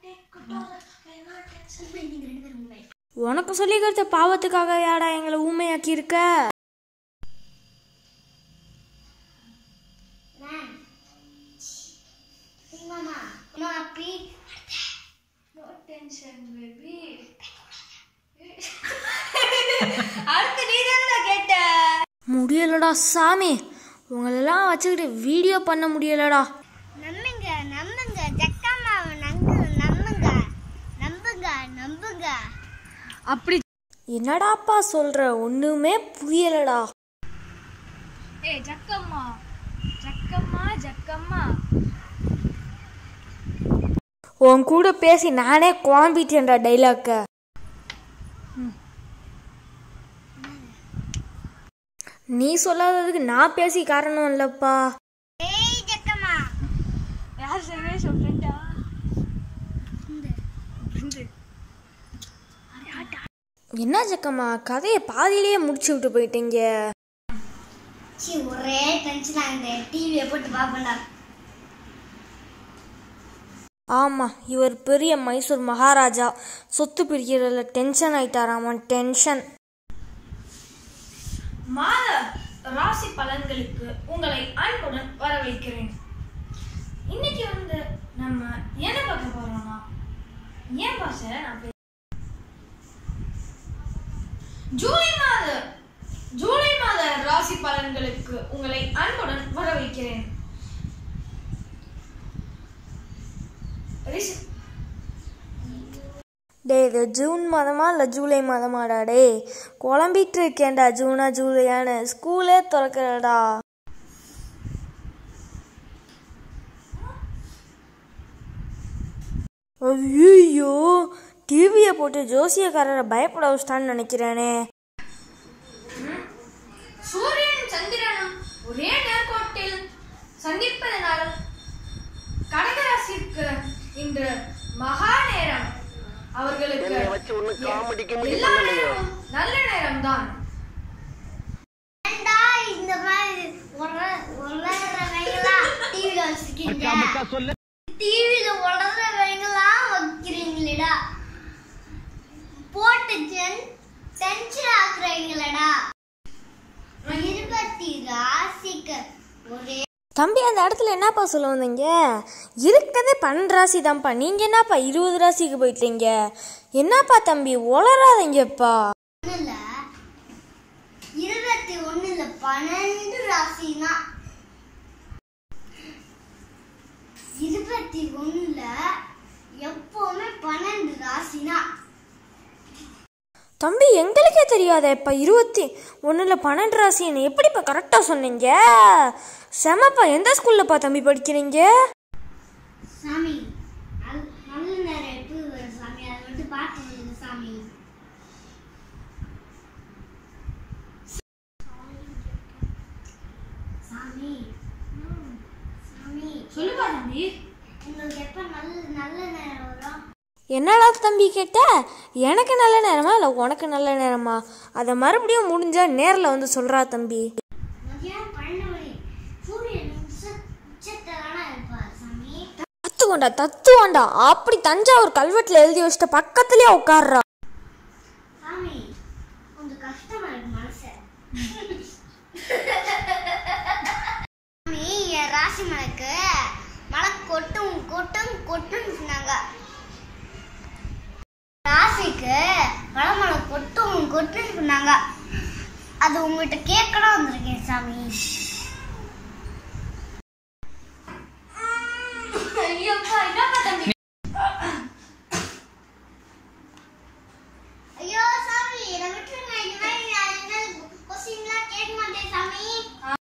உனக்கு சொல்லி கொடுத்த பாவத்துக்காக யாடா எங்களை ஊமையாக்கி இருக்க மாமா மாமா பீ நோ டென்ஷன் பேபி அடுத்து நீ தான் கேட்ட முடியலடா சாமி உங்களெல்லாம் வச்சுக்கிட்டு வீடியோ பண்ண முடியலடா நம்புங்க நம்புங்க ஜக்கம்மாவை நம்பு நம்புங்க நம்புங்க நம்புங்க அப்படி என்னடாப்பா சொல்ற ஒண்ணுமே புரியலடா ஏய் ஜக்கம்மா ஜக்கம்மா ஜக்கம்மா உன் கூட பேசி நானே குழம்பிட்டேன்டா டைலாக்க நீ சொல்லாததுக்கு நான் பேசி காரணம் இல்லப்பா ஏய் ஜக்கம்மா யார் சர்வேஷ் ஃப்ரெண்டா என்ன ஜக்கம்மா கதையை பாதியிலேயே முடிச்சு விட்டு போயிட்டீங்க சி ஒரே டென்ஷன் ஆகுது டிவியை போட்டு பாப்பேன்டா ஆமா இவர் பெரிய மைசூர் மகாராஜா சொத்து பிரிக்கிறதுல டென்ஷன் ஆயிட்டாராமா டென்ஷன் மாத ராசி பலன்களுக்கு உங்களை அன்புடன் வரவேற்கிறேன் இன்னைக்கு வந்து நம்ம என்ன பார்க்க போறோம்னா ஏன் பாச நான் பே- ஜூலை மாத ஜூலை மாத ராசி பலன்களுக்கு உங்களை அன்புடன் வரவேற்கிறேன் ரிஷ- டேய் இது ஜூன் மாதமா இல்லை ஜூலை மாதமாடா டேய் குழம்பிட்டு இருக்கேன்டா ஜூனா ஜூலையான்னு ஸ்கூலே திறக்கிறடா ஐயோ டிவியை போட்டு ஜோசியக்காரரை பயப்பட வச்சிட்டான்னு நினைக்கிறேனே சூரியனும் சந்திரனும் ஒரே நேர்கோட்டில் சந்திப்பதனால் கடகராசிக்கு இன்று மகா நேரம் அவர்களுக்கு எல்லா நேரமும் நல்ல நேரம்தான் ஏண்டா இந்த மாதிரி உலகிறவங்களா டிவில வச்சிருக்கீங்க டிவில உலகிறவங்களா வைக்கிறீங்களேடா போட்டு டென்ஷன் ஆக்குறீங்களடா இருபத்தி ராசிக்கு ஒரே தம்பி அந்த இடத்துல என்னப்பா சொல்ல வந்தீங்க இருக்கிறதே பன்னெண்டு ராசி தான்ப்பா நீங்கள் என்னப்பா இருபது ராசிக்கு போயிட்டீங்க என்னப்பா தம்பி உளராதீங்கப்பா ஒண்ணுல இருபத்தி ஒண்ணுல பன்னெண்டு ராசினா இருபத்தி ஒண்ணுல எப்பவுமே பன்னெண்டு ராசினா தம்பி எங்களுக்கே தெரியாதே இப்போ இருபத்தி ஒன்றில் பன்னெண்டு ராசின்னு எப்படிப்பா கரெக்டாக சொன்னீங்க செமப்பா எந்த ஸ்கூல்லப்பா தம்பி படிக்கிறீங்க சாமி நல்- நல்ல நேரம் எப்படி வரும் சாமி அதை மட்டும் பார்த்து சொல்லுங்க சாமி சாமி சாமி சொல்லுப்பா தம்பி உங்களுக்கு எப்ப நல்ல நல்ல நேரம் வரும் என்னடா தம்பி கேட்ட எனக்கு நல்ல நேரமா இல்லை உனக்கு நல்ல நேரமா அதை மறுபடியும் முடிஞ்சா நேரில் வந்து சொல்கிறா தம்பி மதியானம் பன்னெண்டு மணி சூரியன் உச்ச- உச்சத்துல தானே இருப்பார் சாமி தத்துவண்டா தத்துவண்டா அப்படி தஞ்சாவூர் கல்வெட்டில் எழுதி வச்சிட்ட பக்கத்துலேயே உட்கார்றா சாமி கொஞ்சம் கஷ்டமா இருக்கு மனசு சாமி என் ராசி மலைக்கு மழை கொட்டும் கொட்டும் கொட்டும் சொன்னாங்க ராசிக்கு மழை மழை கொட்டும் கொட்டும் சொன்னாங்க அது உங்ககிட்ட கேட்கணும் வந்திருக்கேன் சாமி